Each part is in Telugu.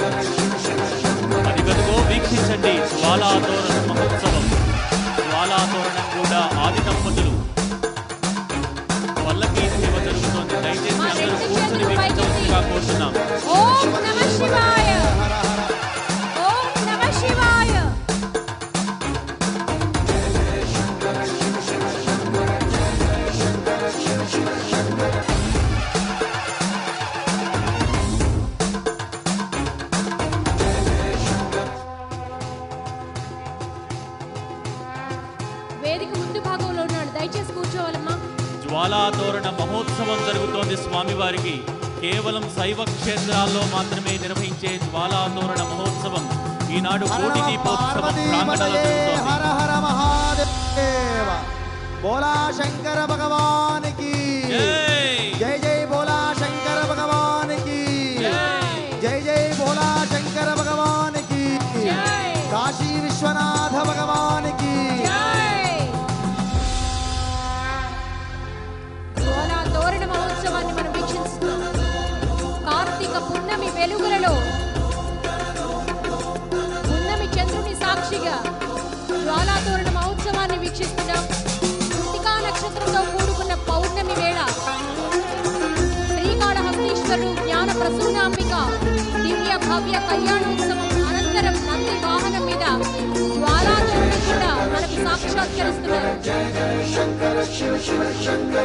అది గదుగో వీక్షించండి జ్వాలాతోరణ మహోత్సవం జ్వాలాతోరణం కూడా ఆది దంపతులు పల్లకి సేవ జరుగుతోంది దయచేసి మా అందరూ రెండు కూర్చుని చేతులు పైకెత్తి. వీక్షించవలసిందిగా కోరుతున్నాం ఓం నమ శివాయ ఓం నమ శివాయ వేదిక ముందు భాగంలో ఉన్నాడు దయచేసి కూర్చోవాలమ్మా జ్వాలాతోరణ మహోత్సవం జరుగుతోంది స్వామివారికి కేవలం శైవ క్షేత్రాల్లో మాత్రమే నిర్వహించే జ్వాలాతోరణ మహోత్సవం ఈనాడు కోటి దీపోత్సవం ప్రాంగణంలో జరుగుతోంది హర హర మహాదేవ బోలా శంకర భగవానికి జై! జై జై బోలా శంకర భగవానికి జై! జై జై బోలా శంకర భగవానికి జై! కాశీ విశ్వనాథ భగవానికి జ్వాలా తోరణ మహోత్సవాన్ని మనం వీక్షిస్తున్నాం కార్తీక పున్నమి వెలుగులలో పున్నమి చంద్రుని సాక్షిగా జ్వాలా తోరణ మహోత్సవాన్ని వీక్షిస్తున్నాం కృతికా నక్షత్రంతో కూడుకున్న పౌర్ణమి వేళ శ్రీకాళహస్తీశ్వరుడు జ్ఞాన ప్రసూనాంబిక దివ్య భవ్య కళ్యాణోత్సవం అనంతరం నంది వాహనం మీద జ్వాలా తోరణం కూడా మనకు సాక్షాత్కరిస్తున్నారు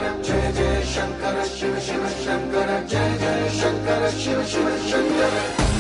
శంకర శివ శివ శంకర